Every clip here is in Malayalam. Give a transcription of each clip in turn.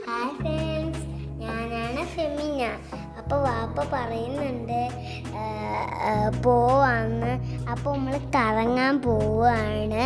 ഹായ് ഫ്രണ്ട്സ് ഞാനാണ് ഫെമിന അപ്പോൾ വാപ്പ പറയുന്നുണ്ട് ആ, ആ, പോവാന്ന് അപ്പോൾ നമ്മൾ കറങ്ങാൻ പോവാണ്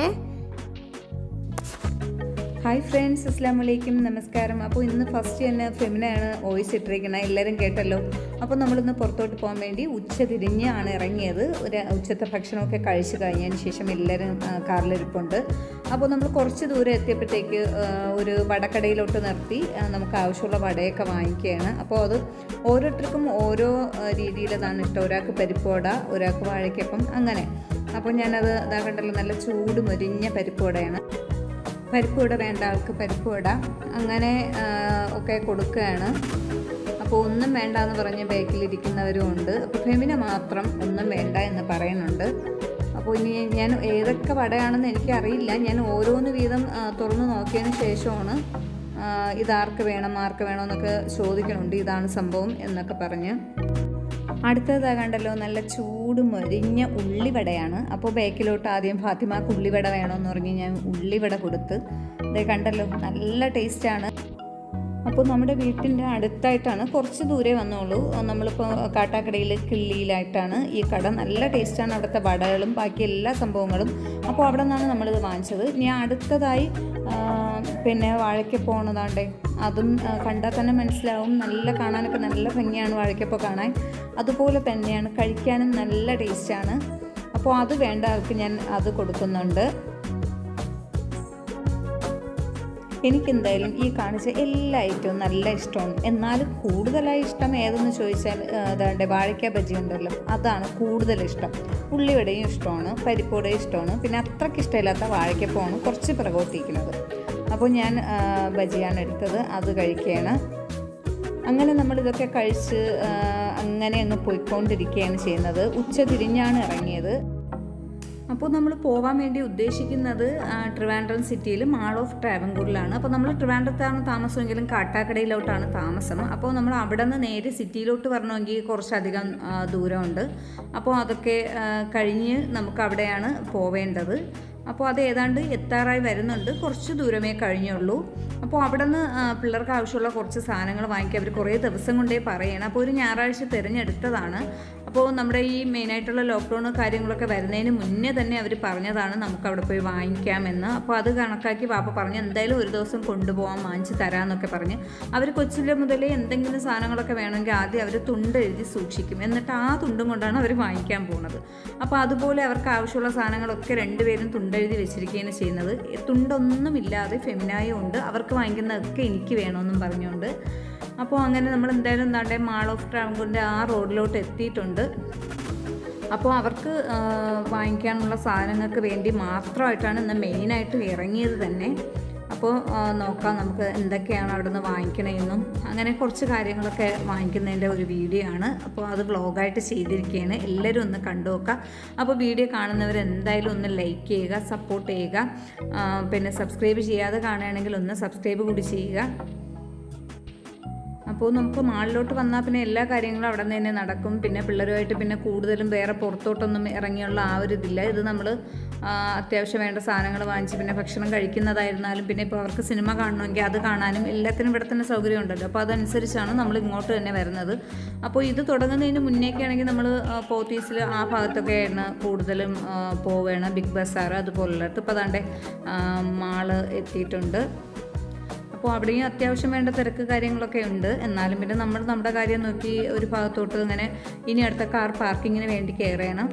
ഹായ് ഫ്രണ്ട്സ് അസ്സാം വലൈക്കും നമസ്കാരം അപ്പോൾ ഇന്ന് ഫസ്റ്റ് തന്നെ ഫെമിനാണ് വോയിസ് ഇട്ടിരിക്കുന്നത് എല്ലാവരും കേട്ടല്ലോ അപ്പോൾ നമ്മളിന്ന് പുറത്തോട്ട് പോകാൻ വേണ്ടി ഉച്ച തിരിഞ്ഞാണ് ഇറങ്ങിയത് ഒരു ഉച്ചത്തെ ഭക്ഷണമൊക്കെ കഴിച്ച് കഴിഞ്ഞതിന് ശേഷം എല്ലാവരും ആ, കാറിലിരിപ്പുണ്ട് അപ്പോൾ നമ്മൾ കുറച്ച് ദൂരം എത്തിയപ്പോഴത്തേക്ക് ആ, ഒരു വടക്കടയിലോട്ട് നിർത്തി ആ, നമുക്ക് ആവശ്യമുള്ള വടയൊക്കെ വാങ്ങിക്കുകയാണ് അപ്പോൾ അത് ഓരോരുത്തർക്കും ഓരോ ആ, രീതിയിലതാണ് ഇഷ്ടം ഒരാൾക്ക് പരിപ്പോട ഒരാൾക്ക് വാഴയ്ക്കപ്പം അങ്ങനെ അപ്പോൾ ഞാനത് ഇതാ കണ്ടല്ലോ നല്ല ചൂട് മൊരിഞ്ഞ പരിപ്പോടയാണ് പരിപ്പ് വട വേണ്ട ആൾക്ക് പരിപ്പ് വട അങ്ങനെ ആ, ഒക്കെ കൊടുക്കുകയാണ് അപ്പോൾ ഒന്നും വേണ്ട എന്ന് പറഞ്ഞ് ബാക്കിലിരിക്കുന്നവരും ഉണ്ട് അപ്പോൾ ഫെമിന മാത്രം ഒന്നും വേണ്ട എന്ന് പറയുന്നുണ്ട് അപ്പോൾ ഇനി ഞാൻ ഏതൊക്കെ വടയാണെന്ന് എനിക്കറിയില്ല ഞാൻ ഓരോന്ന് വീതം ആ, തുറന്ന് നോക്കിയതിന് ശേഷമാണ് ആ, ഇതാർക്ക് വേണം ആർക്ക് വേണമെന്നൊക്കെ ചോദിക്കണുണ്ട് ഇതാണ് സംഭവം എന്നൊക്കെ പറഞ്ഞ് അടുത്തതാ കണ്ടല്ലോ നല്ല ചൂട് മൊരിഞ്ഞ ഉള്ളിവടയാണ് അപ്പോൾ ബാക്കിലോട്ട് ആദ്യം ഫാത്തിമാക്ക് ഉള്ളിവട വേണമെന്ന് പറഞ്ഞ് ഞാൻ ഉള്ളിവട കൊടുത്ത് ഇതേ കണ്ടല്ലോ നല്ല ടേസ്റ്റാണ് അപ്പോൾ നമ്മുടെ വീട്ടിൻ്റെ അടുത്തായിട്ടാണ് കുറച്ച് ദൂരെ വന്നോളൂ നമ്മളിപ്പോൾ കാട്ടാക്കടയിൽ കിള്ളിയിലായിട്ടാണ് ഈ കട നല്ല ടേസ്റ്റാണ് അവിടുത്തെ വടകളും ബാക്കി എല്ലാ സംഭവങ്ങളും അപ്പോൾ അവിടെ നിന്നാണ് നമ്മളിത് വാങ്ങിച്ചത് ഇനി അടുത്തതായി ആ, പിന്നെ വാഴയ്ക്ക് പോണതാണ്ടേ അതും ആ, കണ്ടാൽ തന്നെ മനസ്സിലാവും നല്ല കാണാനൊക്കെ നല്ല ഭംഗിയാണ് വാഴയ്ക്കപ്പോൾ കാണാൻ അതുപോലെ തന്നെയാണ് കഴിക്കാനും നല്ല ടേസ്റ്റാണ് അപ്പോൾ അത് വേണ്ട ആൾക്ക് ഞാൻ അത് കൊടുക്കുന്നുണ്ട് എനിക്കെന്തായാലും ഈ കാണിച്ച എല്ലാ ഐറ്റവും നല്ല ഇഷ്ടമാണ് എന്നാലും കൂടുതലായി ഇഷ്ടം ഏതെന്ന് ചോദിച്ചാൽ അതാണ്ട് വാഴയ്ക്ക ബജി ഉണ്ടല്ലോ അതാണ് കൂടുതൽ ഇഷ്ടം ഉള്ളിവടയും ഇഷ്ടമാണ് പരിപ്പോടയും ഇഷ്ടമാണ് പിന്നെ അത്രയ്ക്ക് ഇഷ്ടമില്ലാത്ത വാഴയ്ക്കപ്പമാണ് കുറച്ച് പിറകോട്ടിരിക്കുന്നത് അപ്പോൾ ഞാൻ ആ, ബജിയാണ് എടുത്തത് അത് കഴിക്കുകയാണ് അങ്ങനെ നമ്മൾ ഇതൊക്കെ കഴിച്ച് ആ, അങ്ങനെ അങ്ങ് പോയിക്കൊണ്ടിരിക്കുകയാണ് ചെയ്യുന്നത് ഉച്ച തിരിഞ്ഞാണ് ഇറങ്ങിയത് അപ്പോൾ നമ്മൾ പോകാൻ വേണ്ടി ഉദ്ദേശിക്കുന്നത് ആ, ട്രിവാൻഡ്രം സിറ്റിയിൽ മാൾ ഓഫ് ട്രാവൻകൂറിലാണ് അപ്പോൾ നമ്മൾ ട്രിവാൻഡ്രത്താണ് താമസമെങ്കിലും കാട്ടാക്കടയിലോട്ടാണ് താമസം അപ്പോൾ നമ്മൾ അവിടെ നിന്ന് നേരെ സിറ്റിയിലോട്ട് വരണമെങ്കിൽ കുറച്ചധികം ആ, ദൂരമുണ്ട് അപ്പോൾ അതൊക്കെ ആ, കഴിഞ്ഞ് നമുക്ക് അവിടെയാണ് പോവേണ്ടത് അപ്പോൾ അത് ഏതാണ്ട് എത്താറായി വരുന്നുണ്ട് കുറച്ച് ദൂരമേ കഴിഞ്ഞുള്ളൂ അപ്പോൾ അവിടെ നിന്ന് പിള്ളേർക്ക് ആവശ്യമുള്ള കുറച്ച് സാധനങ്ങൾ വാങ്ങിക്കാൻ അവർ കുറേ ദിവസം കൊണ്ടേ പറയണം അപ്പോൾ ഒരു ഞായറാഴ്ച തിരഞ്ഞെടുത്തതാണ് അപ്പോൾ നമ്മുടെ ഈ മെയിനായിട്ടുള്ള ലോക്ക്ഡൗൺ കാര്യങ്ങളൊക്കെ വരുന്നതിന് മുന്നേ തന്നെ അവർ പറഞ്ഞതാണ് നമുക്ക് അവിടെ പോയി വാങ്ങിക്കാമെന്ന് അപ്പോൾ അത് കണക്കാക്കി വാപ്പ പറഞ്ഞ് എന്തായാലും ഒരു ദിവസം കൊണ്ടുപോകാൻ വാങ്ങിച്ച് തരാമെന്നൊക്കെ പറഞ്ഞ് അവർ കൊച്ചിലെ മുതലേ എന്തെങ്കിലും സാധനങ്ങളൊക്കെ വേണമെങ്കിൽ ആദ്യം അവർ തുണ്ട് എഴുതി സൂക്ഷിക്കും എന്നിട്ട് ആ തുണ്ടും കൊണ്ടാണ് അവർ വാങ്ങിക്കാൻ പോകുന്നത് അപ്പോൾ അതുപോലെ അവർക്ക് ആവശ്യമുള്ള സാധനങ്ങളൊക്കെ രണ്ടുപേരും തുണ്ടെഴുതി വെച്ചിരിക്കുകയാണ് ചെയ്യുന്നത് തുണ്ടൊന്നുമില്ലാതെ ഫെമിനായും ഉണ്ട് അവർക്ക് വാങ്ങിക്കുന്നതൊക്കെ എനിക്ക് വേണമെന്നും പറഞ്ഞുകൊണ്ട് അപ്പോൾ അങ്ങനെ നമ്മൾ എന്തായാലും എന്താണ്ട് മാൾ ഓഫ് ട്രാവൻകൂറിൻ്റെ ആ റോഡിലോട്ട് എത്തിയിട്ടുണ്ട് അപ്പോൾ അവർക്ക് ആ, വാങ്ങിക്കാനുള്ള സാധനങ്ങൾക്ക് വേണ്ടി മാത്രമായിട്ടാണ് ഇന്ന് മെയിനായിട്ട് ഇറങ്ങിയത് തന്നെ അപ്പോൾ ആ, നോക്കാം നമുക്ക് എന്തൊക്കെയാണ് അവിടെ നിന്ന് വാങ്ങിക്കണമെന്നും അങ്ങനെ കുറച്ച് കാര്യങ്ങളൊക്കെ വാങ്ങിക്കുന്നതിൻ്റെ ഒരു വീഡിയോ ആണ് അപ്പോൾ അത് വ്ളോഗായിട്ട് ചെയ്തിരിക്കുകയാണ് എല്ലാവരും ഒന്ന് കണ്ടു നോക്കുക അപ്പോൾ വീഡിയോ കാണുന്നവർ എന്തായാലും ഒന്ന് ലൈക്ക് ചെയ്യുക സപ്പോർട്ട് ചെയ്യുക ആ, പിന്നെ സബ്സ്ക്രൈബ് ചെയ്യാതെ കാണുകയാണെങ്കിൽ ഒന്ന് സബ്സ്ക്രൈബ് കൂടി ചെയ്യുക അപ്പോൾ നമുക്ക് മാളിലോട്ട് വന്നാൽ പിന്നെ എല്ലാ കാര്യങ്ങളും അവിടെ നിന്ന് തന്നെ നടക്കും പിന്നെ പിള്ളേരുമായിട്ട് പിന്നെ കൂടുതലും വേറെ പുറത്തോട്ടൊന്നും ഇറങ്ങിയുള്ള ആ ഒരു ഇതില്ല ഇത് നമ്മൾ അത്യാവശ്യം വേണ്ട സാധനങ്ങൾ വാങ്ങിച്ച് പിന്നെ ഭക്ഷണം കഴിക്കുന്നതായിരുന്നാലും പിന്നെ ഇപ്പോൾ അവർക്ക് സിനിമ കാണണമെങ്കിൽ അത് കാണാനും എല്ലാത്തിനും ഇവിടെ തന്നെ സൗകര്യം ഉണ്ടല്ലോ അപ്പോൾ അതനുസരിച്ചാണ് നമ്മൾ ഇങ്ങോട്ട് തന്നെ വരുന്നത് അപ്പോൾ ഇത് തുടങ്ങുന്നതിന് മുന്നേക്കെ ആണെങ്കിൽ നമ്മൾ പോത്തീസിൽ ആ ഭാഗത്തൊക്കെയാണ് കൂടുതലും ആ, പോവുകയാണ് ബിഗ് ബസാർ അതുപോലുള്ളത് ഇപ്പോൾ അതാണ്ട് മാള് എത്തിയിട്ടുണ്ട് അപ്പോൾ അവിടെയും അത്യാവശ്യം വേണ്ട തിരക്ക് കാര്യങ്ങളൊക്കെ ഉണ്ട് എന്നാലും പിന്നെ നമ്മൾ നമ്മുടെ കാര്യം നോക്കി ഒരു ഭാഗത്തോട്ട് ഇങ്ങനെ ഇനി അടുത്ത കാർ പാർക്കിങ്ങിന് വേണ്ടി കയറണം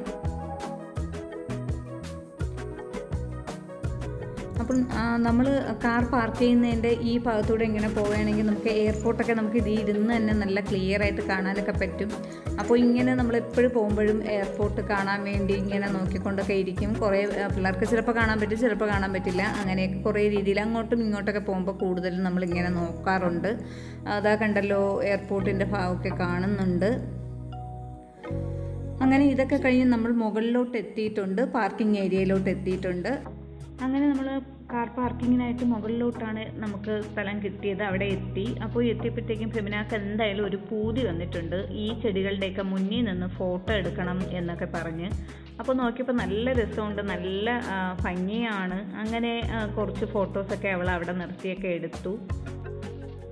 അപ്പം നമ്മൾ കാർ പാർക്ക് ചെയ്യുന്നതിൻ്റെ ഈ ഭാഗത്തൂടെ ഇങ്ങനെ പോവുകയാണെങ്കിൽ നമുക്ക് എയർപോർട്ടൊക്കെ നമുക്ക് ഇതിൽ ഇരുന്ന് തന്നെ നല്ല ക്ലിയർ ആയിട്ട് കാണാനൊക്കെ പറ്റും അപ്പോൾ ഇങ്ങനെ നമ്മൾ എപ്പോഴും പോകുമ്പോഴും എയർപോർട്ട് കാണാൻ വേണ്ടി ഇങ്ങനെ നോക്കിക്കൊണ്ടൊക്കെ ഇരിക്കും കുറേ ആ, പിള്ളേർക്ക് ചിലപ്പോൾ കാണാൻ പറ്റും ചിലപ്പോൾ കാണാൻ പറ്റില്ല അങ്ങനെയൊക്കെ കുറേ രീതിയിൽ അങ്ങോട്ടും ഇങ്ങോട്ടൊക്കെ പോകുമ്പോൾ കൂടുതലും നമ്മളിങ്ങനെ നോക്കാറുണ്ട് അതാ കണ്ടല്ലോ എയർപോർട്ടിൻ്റെ ഭാഗമൊക്കെ കാണുന്നുണ്ട് അങ്ങനെ ഇതൊക്കെ കഴിഞ്ഞ് നമ്മൾ മുകളിലോട്ട് എത്തിയിട്ടുണ്ട് പാർക്കിംഗ് ഏരിയയിലോട്ട് എത്തിയിട്ടുണ്ട് അങ്ങനെ നമ്മൾ കാർ പാർക്കിങ്ങിനായിട്ട് മുകളിലോട്ടാണ് നമുക്ക് സ്ഥലം കിട്ടിയത് അവിടെ എത്തി അപ്പോൾ എത്തിയപ്പോഴത്തേക്കും ഫെമിനാക്ക് എന്തായാലും ഒരു പൂതി വന്നിട്ടുണ്ട് ഈ ചെടികളുടെയൊക്കെ മുന്നിൽ നിന്ന് ഫോട്ടോ എടുക്കണം എന്നൊക്കെ പറഞ്ഞ് അപ്പോൾ നോക്കിയപ്പോൾ നല്ല രസമുണ്ട് നല്ല ആ, ഭംഗിയാണ് അങ്ങനെ ആ, കുറച്ച് ഫോട്ടോസൊക്കെ അവൾ അവിടെ നിർത്തിയൊക്കെ എടുത്തു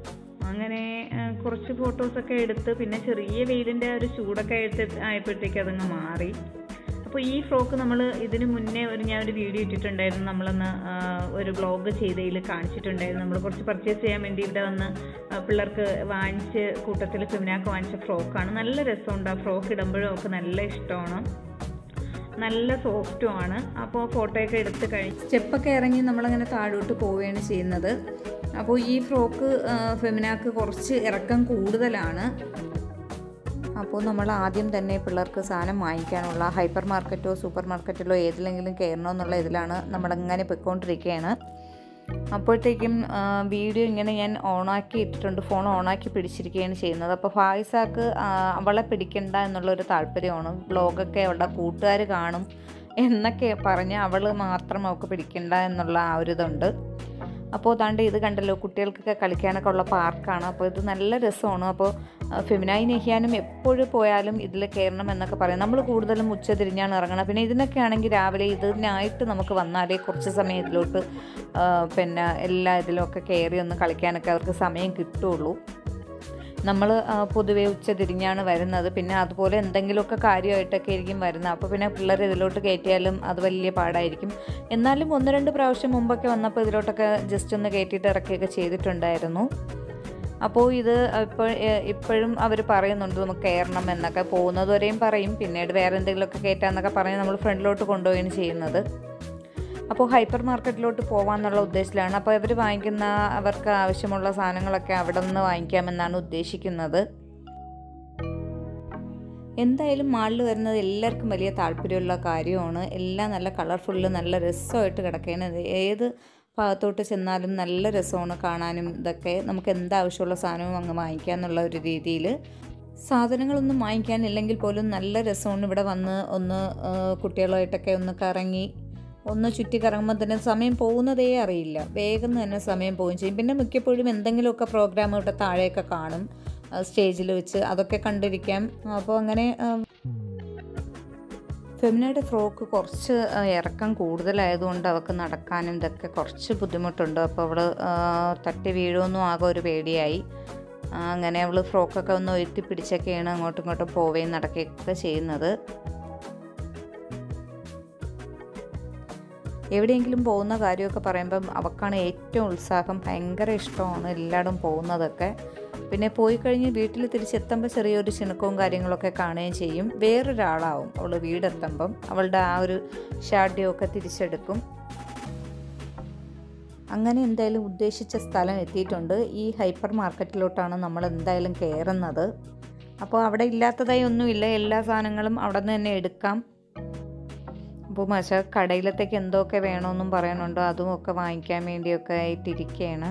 അങ്ങനെ ആ, കുറച്ച് ഫോട്ടോസൊക്കെ എടുത്ത് പിന്നെ ചെറിയ വെയിലിൻ്റെ ഒരു ചൂടൊക്കെ എടുത്ത് ആയപ്പോഴത്തേക്ക് അതങ്ങ് മാറി അപ്പോൾ ഈ ഫ്രോക്ക് നമ്മൾ ഇതിന് മുന്നേ ഒരു ഞാൻ ഒരു വീഡിയോ ഇട്ടിട്ടുണ്ടായിരുന്നു നമ്മളന്ന് ആ, ഒരു വ്ളോഗ് ചെയ്തതിൽ കാണിച്ചിട്ടുണ്ടായിരുന്നു നമ്മൾ കുറച്ച് പർച്ചേസ് ചെയ്യാൻ വേണ്ടി ഇവിടെ വന്ന് ആ, പിള്ളേർക്ക് വാങ്ങിച്ച് കൂട്ടത്തിൽ ഫെമിനാക്ക് വാങ്ങിച്ച ഫ്രോക്കാണ് നല്ല രസമുണ്ട് ആ ഫ്രോക്ക് ഇടുമ്പോഴും ഒക്കെ നല്ല ഇഷ്ടമാണ് നല്ല സോഫ്റ്റും ആണ് അപ്പോൾ ഫോട്ടോയൊക്കെ എടുത്ത് കഴിഞ്ഞ് സ്റ്റെപ്പൊക്കെ ഇറങ്ങി നമ്മളങ്ങനെ താഴോട്ട് പോവുകയാണ് ചെയ്യുന്നത് അപ്പോൾ ഈ ഫ്രോക്ക് ഫെമിനാക്ക് കുറച്ച് ഇറക്കം കൂടുതലാണ് അപ്പോൾ നമ്മൾ ആദ്യം തന്നെ പിള്ളേർക്ക് സാധനം വാങ്ങിക്കാനുള്ള ഹൈപ്പർ മാർക്കറ്റോ സൂപ്പർ മാർക്കറ്റിലോ ഏതിലെങ്കിലും കയറണോ എന്നുള്ള ഇതിലാണ് നമ്മളങ്ങനെ പൊയ്ക്കൊണ്ടിരിക്കുകയാണ് അപ്പോഴത്തേക്കും ആ, വീഡിയോ ഇങ്ങനെ ഞാൻ ഓണാക്കി ഇട്ടിട്ടുണ്ട് ഫോൺ ഓണാക്കി പിടിച്ചിരിക്കുകയാണ് ചെയ്യുന്നത് അപ്പോൾ ഫായിസാക്ക് ആ, അവളെ പിടിക്കണ്ട എന്നുള്ളൊരു താല്പര്യമാണ് വ്ളോഗൊക്കെ അവളുടെ കൂട്ടുകാർ കാണും എന്നൊക്കെ പറഞ്ഞ് അവൾ മാത്രം അവൾക്ക് പിടിക്കണ്ട എന്നുള്ള ആ ഒരു ഇതുണ്ട് അപ്പോൾ താണ്ട് ഇത് കണ്ടല്ലോ കുട്ടികൾക്കൊക്കെ കളിക്കാനൊക്കെ ഉള്ള പാർക്കാണ് അപ്പോൾ ഇത് നല്ല രസമാണ് അപ്പോൾ ഫെമിനായി നെഹിയാനും എപ്പോഴും പോയാലും ഇതിൽ കയറണം എന്നൊക്കെ പറയും നമ്മൾ കൂടുതലും ഉച്ച തിരിഞ്ഞാണ് ഇറങ്ങണം പിന്നെ ഇതിനൊക്കെ ആണെങ്കിൽ രാവിലെ ഇതിനായിട്ട് നമുക്ക് വന്നാലേ കുറച്ച് സമയം ഇതിലോട്ട് ആ, പിന്നെ എല്ലാ ഇതിലൊക്കെ കയറി ഒന്ന് കളിക്കാനൊക്കെ അവർക്ക് സമയം കിട്ടുള്ളൂ നമ്മൾ പൊതുവേ ഉച്ച തിരിഞ്ഞാണ് വരുന്നത് പിന്നെ അതുപോലെ എന്തെങ്കിലുമൊക്കെ കാര്യമായിട്ടൊക്കെ ആയിരിക്കും വരുന്നത് അപ്പോൾ പിന്നെ പിള്ളേർ ഇതിലോട്ട് കയറ്റിയാലും അത് വലിയ പാടായിരിക്കും എന്നാലും ഒന്ന് രണ്ട് പ്രാവശ്യം മുമ്പൊക്കെ വന്നപ്പോൾ ഇതിലോട്ടൊക്കെ ജസ്റ്റ് ഒന്ന് കയറ്റിയിട്ട് ഇറക്കുകയൊക്കെ ചെയ്തിട്ടുണ്ടായിരുന്നു അപ്പോൾ ഇത് ഇപ്പോൾ ഇപ്പോഴും അവർ പറയുന്നുണ്ട് നമുക്ക് കയറണം എന്നൊക്കെ പോകുന്നത് വരെയും പറയും പിന്നീട് വേറെ എന്തെങ്കിലുമൊക്കെ കയറ്റാന്നൊക്കെ പറഞ്ഞ് നമ്മൾ ഫ്രണ്ടിലോട്ട് കൊണ്ടുപോവുകയാണ് ചെയ്യുന്നത് അപ്പോൾ ഹൈപ്പർ മാർക്കറ്റിലോട്ട് പോകാമെന്നുള്ള ഉദ്ദേശത്തിലാണ് അപ്പോൾ ഇവർ വാങ്ങിക്കുന്ന അവർക്ക് ആവശ്യമുള്ള സാധനങ്ങളൊക്കെ അവിടെ നിന്ന് വാങ്ങിക്കാമെന്നാണ് ഉദ്ദേശിക്കുന്നത് എന്തായാലും മാളിൽ വരുന്നത് എല്ലാവർക്കും വലിയ താല്പര്യമുള്ള കാര്യമാണ് എല്ലാം നല്ല കളർഫുള്ള് നല്ല രസമായിട്ട് കിടക്കുകയാണ് ഏത് ഭാഗത്തോട്ട് ചെന്നാലും നല്ല രസമാണ് കാണാനും ഇതൊക്കെ നമുക്ക് എന്താവശ്യമുള്ള സാധനവും അങ്ങ് വാങ്ങിക്കുക എന്നുള്ള ഒരു രീതിയിൽ സാധനങ്ങളൊന്നും വാങ്ങിക്കാനില്ലെങ്കിൽ പോലും നല്ല രസമാണ് ഇവിടെ വന്ന് ഒന്ന് ആ, കുട്ടികളുമായിട്ടൊക്കെ ഒന്ന് കറങ്ങി ഒന്ന് ചുറ്റി കറങ്ങുമ്പോൾ തന്നെ സമയം പോകുന്നതേ അറിയില്ല വേഗം തന്നെ സമയം പോവുകയും ചെയ്യും പിന്നെ മിക്കപ്പോഴും എന്തെങ്കിലുമൊക്കെ പ്രോഗ്രാം ഇവിടെ താഴെയൊക്കെ കാണും സ്റ്റേജിൽ വെച്ച് അതൊക്കെ കണ്ടിരിക്കാം അപ്പോൾ അങ്ങനെ ആ, ഫെമിനയുടെ ഫ്രോക്ക് കുറച്ച് ആ, ഇറക്കം കൂടുതലായതുകൊണ്ട് അവൾക്ക് നടക്കാനും ഇതൊക്കെ കുറച്ച് ബുദ്ധിമുട്ടുണ്ട് അപ്പോൾ അവൾ തട്ടി വീഴുമെന്നും ആകെ ഒരു പേടിയായി ആ, അങ്ങനെ അവൾ ഫ്രോക്കൊക്കെ ഒന്ന് ഉയർത്തി പിടിച്ചൊക്കെയാണ് അങ്ങോട്ടും ഇങ്ങോട്ടും പോവുകയും നടക്കുകയൊക്കെ ചെയ്യുന്നത് എവിടെയെങ്കിലും പോകുന്ന കാര്യമൊക്കെ പറയുമ്പം അവൾക്കാണ് ഏറ്റവും ഉത്സാഹം ഭയങ്കര ഇഷ്ടമാണ് എല്ലായിടും പോകുന്നതൊക്കെ പിന്നെ പോയി കഴിഞ്ഞ് വീട്ടിൽ തിരിച്ചെത്തുമ്പോൾ ചെറിയൊരു ചിണക്കവും കാര്യങ്ങളൊക്കെ കാണുകയും ചെയ്യും വേറൊരാളാവും അവൾ വീടെത്തുമ്പം അവളുടെ ആ ഒരു ഷാഡ്യമൊക്കെ തിരിച്ചെടുക്കും അങ്ങനെ എന്തായാലും ഉദ്ദേശിച്ച സ്ഥലം എത്തിയിട്ടുണ്ട് ഈ ഹൈപ്പർ മാർക്കറ്റിലോട്ടാണ് നമ്മൾ എന്തായാലും കയറുന്നത് അപ്പോൾ അവിടെ ഇല്ലാത്തതായി ഒന്നുമില്ല എല്ലാ സാധനങ്ങളും അവിടെ നിന്ന് തന്നെ എടുക്കാം അപ്പോൾ മച്ച കടയിലത്തേക്ക് എന്തൊക്കെ വേണമെന്നും പറയുന്നുണ്ട് അതും ഒക്കെ വാങ്ങിക്കാൻ വേണ്ടിയൊക്കെ ആയിട്ടിരിക്കുകയാണ്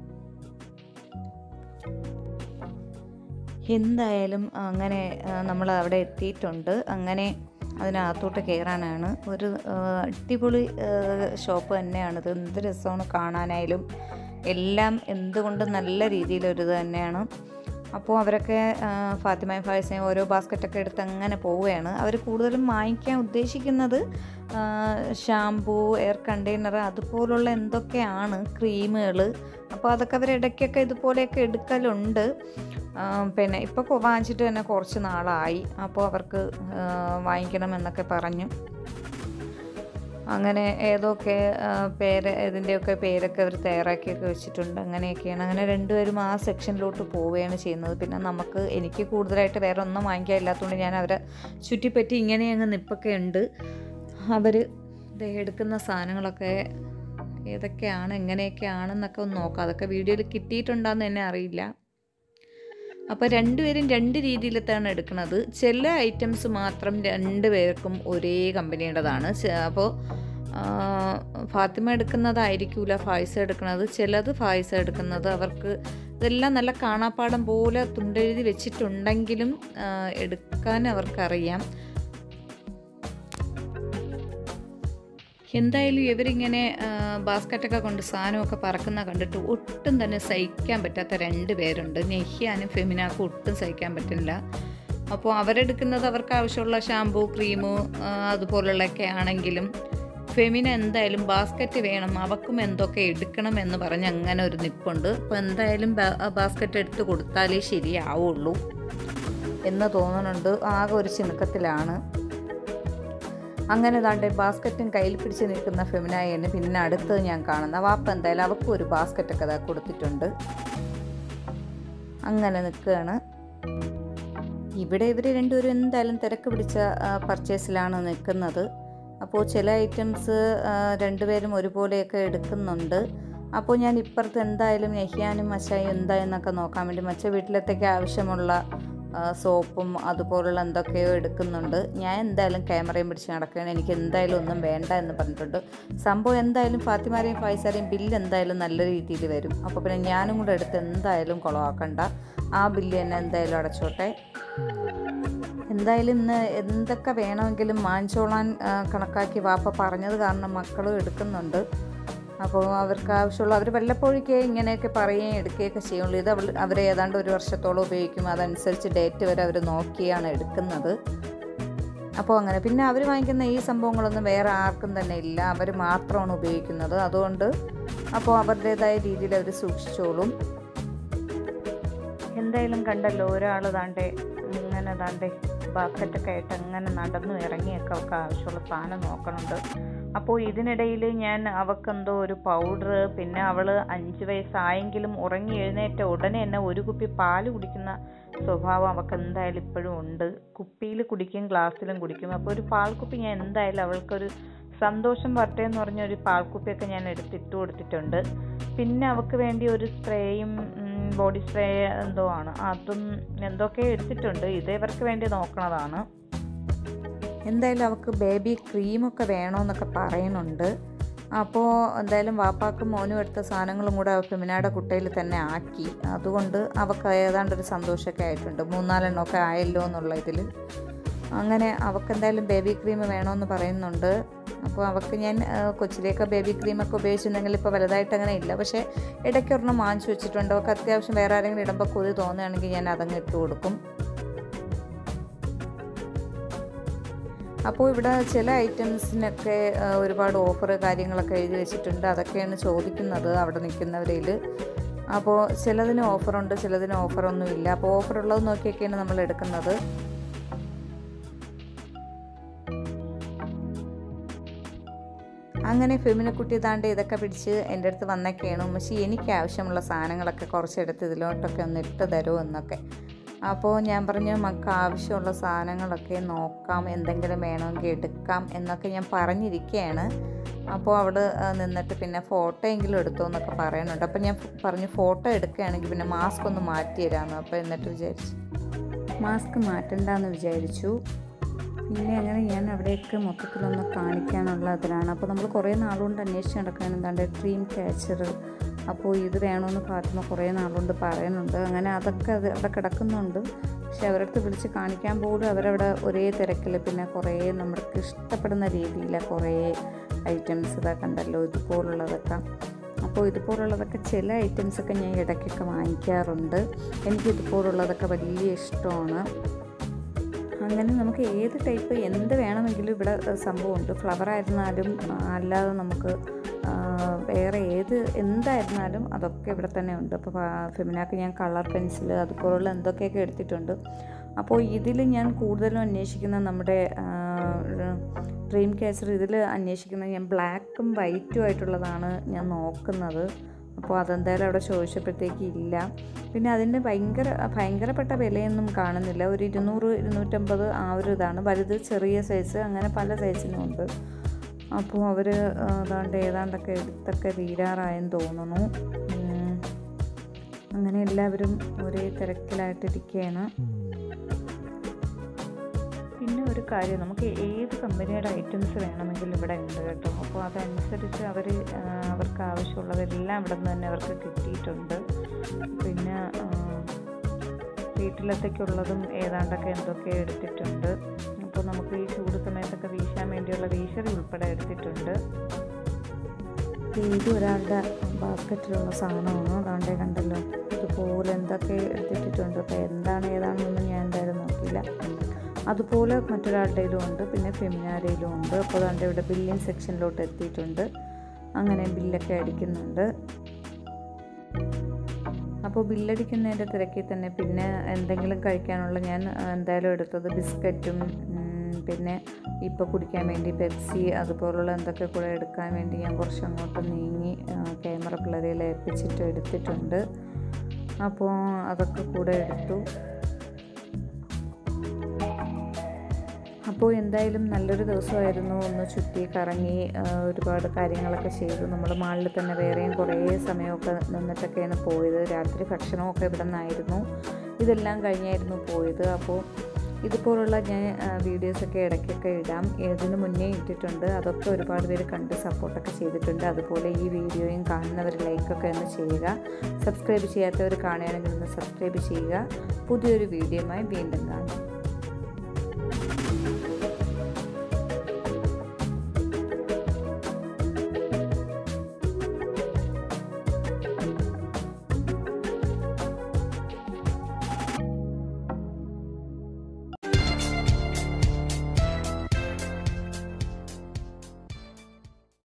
എന്തായാലും അങ്ങനെ നമ്മൾ അവിടെ എത്തിയിട്ടുണ്ട് അങ്ങനെ അതിനകത്തോട്ട് കയറാനാണ് ഒരു ആ, അടിപൊളി ഷോപ്പ് തന്നെയാണിത് എന്ത് രസമാണ് കാണാനായാലും എല്ലാം എന്തുകൊണ്ടും നല്ല രീതിയിലൊരു ഇത് തന്നെയാണ് അപ്പോൾ അവരൊക്കെ ആ, ഫാത്തിമയും ഫായ്സയും ഓരോ ബാസ്ക്കറ്റൊക്കെ എടുത്ത് അങ്ങനെ പോവുകയാണ് അവർ കൂടുതലും വാങ്ങിക്കാൻ ഉദ്ദേശിക്കുന്നത് ഷാംപൂ എയർ കണ്ടെയ്നർ അതുപോലുള്ള എന്തൊക്കെയാണ് ക്രീമുകൾ അപ്പോൾ അതൊക്കെ അവർ ഇടയ്ക്കൊക്കെ ഇതുപോലെയൊക്കെ എടുക്കലുണ്ട് ആ, പിന്നെ ഇപ്പോൾ വാങ്ങിച്ചിട്ട് തന്നെ കുറച്ച് നാളായി അപ്പോൾ അവർക്ക് ആ, വാങ്ങിക്കണം എന്നൊക്കെ പറഞ്ഞു അങ്ങനെ ഏതൊക്കെ ആ, പേര് ഇതിൻ്റെയൊക്കെ പേരൊക്കെ അവർ തയ്യാറാക്കിയൊക്കെ വെച്ചിട്ടുണ്ട് അങ്ങനെയൊക്കെയാണ് അങ്ങനെ രണ്ടുപേരും ആ സെക്ഷനിലോട്ട് പോവുകയാണ് ചെയ്യുന്നത് പിന്നെ നമുക്ക് എനിക്ക് കൂടുതലായിട്ട് വേറെ ഒന്നും വാങ്ങിക്കാൻ ഇല്ലാത്തതുകൊണ്ട് ഞാൻ അവരെ ചുറ്റിപ്പറ്റി ഇങ്ങനെ അങ്ങ് നിപ്പൊക്കെ ഉണ്ട് അവർ എടുക്കുന്ന സാധനങ്ങളൊക്കെ ഏതൊക്കെയാണ് എങ്ങനെയൊക്കെയാണെന്നൊക്കെ ഒന്ന് നോക്കാം അതൊക്കെ വീഡിയോയിൽ കിട്ടിയിട്ടുണ്ടോയെന്ന് തന്നെ അറിയില്ല അപ്പോൾ രണ്ടുപേരും രണ്ട് രീതിയിലത്താണ് എടുക്കുന്നത് ചില ഐറ്റംസ് മാത്രം രണ്ട് പേർക്കും ഒരേ കമ്പനിയുടേതാണ് ചെ- അപ്പോൾ ആ, ഫാത്തിമ എടുക്കുന്നതായിരിക്കൂല ഫായ്സ എടുക്കുന്നത് ചിലത് ഫായ്സ എടുക്കുന്നത് അവർക്ക് ഇതെല്ലാം നല്ല കാണാപ്പാടം പോലെ തുണ്ടെഴുതി വെച്ചിട്ടുണ്ടെങ്കിലും ആ, എടുക്കാൻ അവർക്കറിയാം എന്തായാലും ഇവരിങ്ങനെ ആ, ബാസ്ക്കറ്റൊക്കെ കൊണ്ട് സാധനമൊക്കെ പറക്കുന്ന കണ്ടിട്ട് ഒട്ടും തന്നെ സഹിക്കാൻ പറ്റാത്ത രണ്ട് പേരുണ്ട് നെഹ്യാനും ഫെമിനാക്കും ഒട്ടും സഹിക്കാൻ പറ്റില്ല അപ്പോൾ അവരെടുക്കുന്നത് അവർക്ക് ആവശ്യമുള്ള ഷാമ്പൂ ക്രീമ് അതുപോലുള്ളതൊക്കെ ആണെങ്കിലും ഫെമിന എന്തായാലും ബാസ്ക്കറ്റ് വേണം അവക്കും എന്തൊക്കെ എടുക്കണം എന്ന് പറഞ്ഞ് അങ്ങനെ ഒരു നിപ്പുണ്ട് അപ്പോൾ എന്തായാലും ബാ- ബാസ്ക്കറ്റ് എടുത്ത് കൊടുത്താലേ ശരിയാവുള്ളൂ എന്ന് തോന്നുന്നുണ്ട് ആകെ ഒരു ചിണുക്കത്തിലാണ് അങ്ങനെ താണ്ടെ ബാസ്ക്കറ്റും കയ്യിൽ പിടിച്ച് നിൽക്കുന്ന ഫെമിനായന് പിന്നെ അടുത്തത് ഞാൻ കാണുന്ന വാപ്പ എന്തായാലും അവക്കും ഒരു ബാസ്ക്കറ്റൊക്കെ അതാ കൊടുത്തിട്ടുണ്ട് അങ്ങനെ നിൽക്കുകയാണ് ഇവിടെ ഇവർ രണ്ടുപേരും എന്തായാലും തിരക്ക് പിടിച്ച പർച്ചേസിലാണ് നിൽക്കുന്നത് അപ്പോൾ ചില ഐറ്റംസ് രണ്ടുപേരും ഒരുപോലെയൊക്കെ എടുക്കുന്നുണ്ട് അപ്പോൾ ഞാൻ ഇപ്പുറത്ത് എന്തായാലും നെഹ്യാനും മച്ചായും എന്തായെന്നൊക്കെ നോക്കാൻ വേണ്ടി മച്ച വീട്ടിലത്തേക്ക് ആവശ്യമുള്ള ആ, സോപ്പും അതുപോലുള്ള എന്തൊക്കെയോ എടുക്കുന്നുണ്ട് ഞാൻ എന്തായാലും ക്യാമറയും പിടിച്ച് നടക്കുകയാണ് എനിക്ക് എന്തായാലും ഒന്നും വേണ്ട എന്ന് പറഞ്ഞിട്ടുണ്ട് സംഭവം എന്തായാലും ഫാത്തിമാരെയും ഫൈസാരെയും ബില്ല് എന്തായാലും നല്ല രീതിയിൽ വരും അപ്പോൾ പിന്നെ ഞാനും കൂടെ എടുത്ത് എന്തായാലും കുളമാക്കണ്ട ആ ബില്ല് തന്നെ എന്തായാലും അടച്ചോട്ടെ എന്തായാലും ഇന്ന് എന്തൊക്കെ വേണമെങ്കിലും വാങ്ങിച്ചോളാൻ ആ, കണക്കാക്കി വാപ്പ പറഞ്ഞത് കാരണം മക്കളും എടുക്കുന്നുണ്ട് അപ്പോൾ അവർക്ക് ആവശ്യമുള്ള അവർ വല്ലപ്പോഴേക്കേ ഇങ്ങനെയൊക്കെ പറയുകയും എടുക്കുകയൊക്കെ ചെയ്യുള്ളൂ ഇത് അവൾ അവർ ഏതാണ്ട് ഒരു വർഷത്തോളം ഉപയോഗിക്കും അതനുസരിച്ച് ഡേറ്റ് വരെ അവർ നോക്കിയാണ് എടുക്കുന്നത് അപ്പോൾ അങ്ങനെ പിന്നെ അവർ വാങ്ങിക്കുന്ന ഈ സംഭവങ്ങളൊന്നും വേറെ ആർക്കും തന്നെ ഇല്ല അവർ മാത്രമാണ് ഉപയോഗിക്കുന്നത് അതുകൊണ്ട് അപ്പോൾ അവരുടേതായ രീതിയിൽ അവർ സൂക്ഷിച്ചോളും എന്തായാലും കണ്ടല്ലോ ഒരാൾ താണ്ടെ ഇങ്ങനെ താണ്ടെ ബാസ്ക്കറ്റൊക്കെ ആയിട്ട് അങ്ങനെ നടന്നു ഇറങ്ങിയൊക്കെ അവൾക്ക് ആവശ്യമുള്ള സാധനം നോക്കണുണ്ട് അപ്പോൾ ഇതിനിടയിൽ ഞാൻ അവൾക്കെന്തോ ഒരു പൗഡർ പിന്നെ അവൾ അഞ്ച് വയസ്സായെങ്കിലും ഉറങ്ങി എഴുന്നേറ്റ ഉടനെ തന്നെ ഒരു കുപ്പി പാല് കുടിക്കുന്ന സ്വഭാവം അവൾക്ക് എന്തായാലും ഇപ്പോഴും ഉണ്ട് കുപ്പിയിൽ കുടിക്കും ഗ്ലാസ്സിലും കുടിക്കും അപ്പോൾ ഒരു പാൽക്കുപ്പി ഞാൻ എന്തായാലും അവൾക്കൊരു സന്തോഷം വരട്ടെ എന്ന് പറഞ്ഞ ഒരു പാൽക്കുപ്പിയൊക്കെ ഞാൻ എടുത്തിട്ട് കൊടുത്തിട്ടുണ്ട് പിന്നെ അവൾക്ക് വേണ്ടി ഒരു സ്പ്രേയും ബോഡി സ്പ്രേ എന്തോ ആണ് അതും എന്തൊക്കെ എടുത്തിട്ടുണ്ട് ഇത് ഇവർക്ക് വേണ്ടി നോക്കണതാണ് എന്തായാലും അവൾക്ക് ബേബി ക്രീമൊക്കെ വേണമെന്നൊക്കെ പറയുന്നുണ്ട് അപ്പോൾ എന്തായാലും വാപ്പാക്കും മോനും എടുത്ത സാധനങ്ങളും കൂടെ ഫെമിനയുടെ കുട്ടയിൽ തന്നെ ആക്കി അതുകൊണ്ട് അവൾക്ക് ഏതാണ്ട് ഒരു സന്തോഷമൊക്കെ ആയിട്ടുണ്ട് മൂന്നാലെണ്ണമൊക്കെ ആയല്ലോ എന്നുള്ള ഇതിൽ അങ്ങനെ അവൾക്ക് എന്തായാലും ബേബി ക്രീം വേണമെന്ന് പറയുന്നുണ്ട് അപ്പോൾ അവൾക്ക് ഞാൻ ആ, കൊച്ചിലേക്ക് ബേബി ക്രീമൊക്കെ ഉപയോഗിച്ചിട്ടുണ്ടെങ്കിൽ ഇപ്പോൾ വലുതായിട്ട് അങ്ങനെ ഇല്ല പക്ഷേ ഇടയ്ക്ക് ഒരെണ്ണം വാങ്ങിച്ചു വെച്ചിട്ടുണ്ട് അവൾക്ക് അത്യാവശ്യം വേറെ ആരെങ്കിലും ഇടുമ്പോൾ കൊതി തോന്നുകയാണെങ്കിൽ ഞാൻ അതങ്ങ് ഇട്ട് കൊടുക്കും അപ്പോൾ ഇവിടെ ചില ഐറ്റംസിനൊക്കെ ആ, ഒരുപാട് ഓഫർ കാര്യങ്ങളൊക്കെ എഴുതി വെച്ചിട്ടുണ്ട് അതൊക്കെയാണ് ചോദിക്കുന്നത് അവിടെ നിൽക്കുന്നവരിൽ അപ്പോൾ ചിലതിന് ഓഫറുണ്ട് ചിലതിന് ഓഫറൊന്നുമില്ല അപ്പോൾ ഓഫറുള്ളത് നോക്കിയൊക്കെയാണ് നമ്മൾ എടുക്കുന്നത് അങ്ങനെ ഫെമിനക്കുട്ടി താണ്ട് ഇതൊക്കെ പിടിച്ച് എൻ്റെ അടുത്ത് വന്നൊക്കെയാണ് ഉമ്മച്ചി എനിക്ക് ആവശ്യമുള്ള സാധനങ്ങളൊക്കെ കുറച്ചെടുത്ത് ഇതിലോട്ടൊക്കെ ഒന്ന് ഇട്ട് തരുമോ എന്നൊക്കെ അപ്പോൾ ഞാൻ പറഞ്ഞു മക്ക ആവശ്യമുള്ള സാധനങ്ങളൊക്കെ നോക്കാം എന്തെങ്കിലും വേണമെങ്കിൽ എടുക്കാം എന്നൊക്കെ ഞാൻ പറഞ്ഞിരിക്കുകയാണ് അപ്പോൾ അവിടെ നിന്നിട്ട് പിന്നെ ഫോട്ടോ എങ്കിലും എടുത്തോ എന്നൊക്കെ പറയുന്നുണ്ട് അപ്പോൾ ഞാൻ പറഞ്ഞു ഫോട്ടോ എടുക്കുകയാണെങ്കിൽ പിന്നെ മാസ്ക് ഒന്ന് മാറ്റി തരാമെന്ന് അപ്പോൾ എന്നിട്ട് വിചാരിച്ചു മാസ്ക് മാറ്റണ്ടെന്ന് വിചാരിച്ചു പിന്നെ അങ്ങനെ ഞാൻ അവിടെയൊക്കെ മൊത്തത്തിലൊന്ന് കാണിക്കാനുള്ള ഇതിലാണ് അപ്പോൾ നമ്മൾ കുറേ നാളുകൊണ്ട് അന്വേഷിച്ച് നടക്കാൻ എന്താണ്ട് ഡ്രീം ക്യാച്ചർ അപ്പോൾ ഇത് വേണമെന്ന് ഫാത്തിമ കുറേ നാളുകൊണ്ട് പറയുന്നുണ്ട് അങ്ങനെ അതൊക്കെ അത് അവിടെ കിടക്കുന്നുണ്ട് പക്ഷെ അവരടുത്ത് വിളിച്ച് കാണിക്കാൻ പോലും അവരവിടെ ഒരേ തിരക്കിൽ പിന്നെ കുറേ നമ്മൾക്ക് ഇഷ്ടപ്പെടുന്ന രീതിയിൽ കുറേ ഐറ്റംസ് ഇതൊക്കെ ഉണ്ടല്ലോ ഇതുപോലുള്ളതൊക്കെ അപ്പോൾ ഇതുപോലുള്ളതൊക്കെ ചില ഐറ്റംസൊക്കെ ഞാൻ ഇടയ്ക്കൊക്കെ വാങ്ങിക്കാറുണ്ട് എനിക്ക് ഇതുപോലുള്ളതൊക്കെ വലിയ ഇഷ്ടമാണ് അങ്ങനെ നമുക്ക് ഏത് ടൈപ്പ് എന്ത് വേണമെങ്കിലും ഇവിടെ ഏഹ്, സംഭവമുണ്ട് ഫ്ലവർ ആയിരുന്നാലും ആ, അല്ലാതെ നമുക്ക് ആ, വേറെ ഏത് എന്തായിരുന്നാലും അതൊക്കെ ഇവിടെ തന്നെ ഉണ്ട് അപ്പോൾ ഫെമിനാക്ക് ഞാൻ കളർ പെൻസിൽ അതുപോലുള്ള എന്തൊക്കെയൊക്കെ എടുത്തിട്ടുണ്ട് അപ്പോൾ ഇതിൽ ഞാൻ കൂടുതലും അന്വേഷിക്കുന്ന നമ്മുടെ ഡ്രീം ക്യാച്ചർ ഇതിൽ അന്വേഷിക്കുന്നത് ഞാൻ ബ്ലാക്കും വൈറ്റും ആയിട്ടുള്ളതാണ് ഞാൻ നോക്കുന്നത് അപ്പോൾ അതെന്തായാലും അവിടെ ചോദിച്ചപ്പോഴത്തേക്ക് ഇല്ല പിന്നെ അതിൻ്റെ ഭയങ്കര ഭയങ്കരപ്പെട്ട വിലയൊന്നും കാണുന്നില്ല ഒരു ഇരുന്നൂറ് ഇരുന്നൂറ്റമ്പത് ആ ഒരു ഇതാണ് വലുത് ചെറിയ സൈസ് അങ്ങനെ പല സൈസിനും ഉണ്ട് അപ്പോൾ അവർ ഏതാണ്ട് ഏതാണ്ടൊക്കെ എടുത്തൊക്കെ തീരാറായെന്ന് തോന്നുന്നു ഉം. അങ്ങനെ എല്ലാവരും ഒരേ തിരക്കിലായിട്ടിരിക്കുകയാണ് പിന്നെ ഒരു കാര്യം നമുക്ക് ഏത് കമ്പനിയുടെ ഐറ്റംസ് വേണമെങ്കിലും ഇവിടെ ഉണ്ട് കേട്ടോ അപ്പോൾ അതനുസരിച്ച് അവർ അവർക്ക് ആവശ്യമുള്ളതെല്ലാം ഇവിടെ നിന്ന് തന്നെ അവർക്ക് കിട്ടിയിട്ടുണ്ട് പിന്നെ ആ, വീട്ടിലത്തേക്കുള്ളതും ഏതാണ്ടൊക്കെ എന്തൊക്കെ എടുത്തിട്ടുണ്ട് അപ്പോൾ നമുക്ക് ഈ ചൂട് സമയത്തൊക്കെ വീശാൻ വേണ്ടിയുള്ള വീശറി ഉൾപ്പെടെ എടുത്തിട്ടുണ്ട് ഇത് ഒരാളുടെ ബാസ്ക്കറ്റിലുള്ള സാധനമാണ് അതാണ്ടേ കണ്ടല്ലോ ഇതുപോലെ എന്തൊക്കെ എടുത്തിട്ടിട്ടുണ്ട് അപ്പോൾ എന്താണ് ഏതാണെന്നൊന്നും ഞാൻ എന്തായാലും നോക്കിയില്ല അതുപോലെ മറ്റൊരാളുടെയിലും ഉണ്ട് പിന്നെ ഫെമിനാരയിലും ഉണ്ട് അപ്പോൾ അതുകൊണ്ട് ഇവിടെ ബില്ലിംഗ് സെക്ഷനിലോട്ട് എത്തിയിട്ടുണ്ട് അങ്ങനെ ബില്ലൊക്കെ അടിക്കുന്നുണ്ട് അപ്പോൾ ബില്ലടിക്കുന്നതിൻ്റെ തിരക്കിൽ തന്നെ പിന്നെ എന്തെങ്കിലും കഴിക്കാനുള്ള ഞാൻ എന്തായാലും എടുത്തത് ബിസ്ക്കറ്റും ഉം, പിന്നെ ഇപ്പോൾ കുടിക്കാൻ വേണ്ടി പെപ്സി അതുപോലുള്ള എന്തൊക്കെ കൂടെ എടുക്കാൻ വേണ്ടി ഞാൻ കുറച്ച് അങ്ങോട്ട് നീങ്ങി ആ, ക്യാമറ പിള്ളേരെ ഏൽപ്പിച്ചിട്ട് എടുത്തിട്ടുണ്ട് അപ്പോൾ അതൊക്കെ കൂടെ എടുത്തു അപ്പോൾ എന്തായാലും നല്ലൊരു ദിവസമായിരുന്നു ഒന്ന് ചുറ്റി കറങ്ങി ആ, ഒരുപാട് കാര്യങ്ങളൊക്കെ ചെയ്തു നമ്മൾ മാളിൽ തന്നെ വേറെയും കുറേ സമയമൊക്കെ നിന്നിട്ടൊക്കെയാണ് പോയത് രാത്രി ഭക്ഷണമൊക്കെ ഇവിടെ നിന്നായിരുന്നു ഇതെല്ലാം കഴിഞ്ഞായിരുന്നു പോയത് അപ്പോൾ ഇതുപോലുള്ള ഞാൻ ആ, വീഡിയോസൊക്കെ ഇടയ്ക്കൊക്കെ ഇടാം ഇതിന് മുന്നേ ഇട്ടിട്ടുണ്ട് അതൊക്കെ ഒരുപാട് പേര് കണ്ട് സപ്പോർട്ടൊക്കെ ചെയ്തിട്ടുണ്ട് അതുപോലെ ഈ വീഡിയോയും കാണുന്നവർ ലൈക്കൊക്കെ ഒന്ന് ചെയ്യുക സബ്സ്ക്രൈബ് ചെയ്യാത്തവർ കാണുകയാണെങ്കിൽ ഒന്ന് സബ്സ്ക്രൈബ് ചെയ്യുക പുതിയൊരു വീഡിയോയുമായി വീണ്ടും കാണാം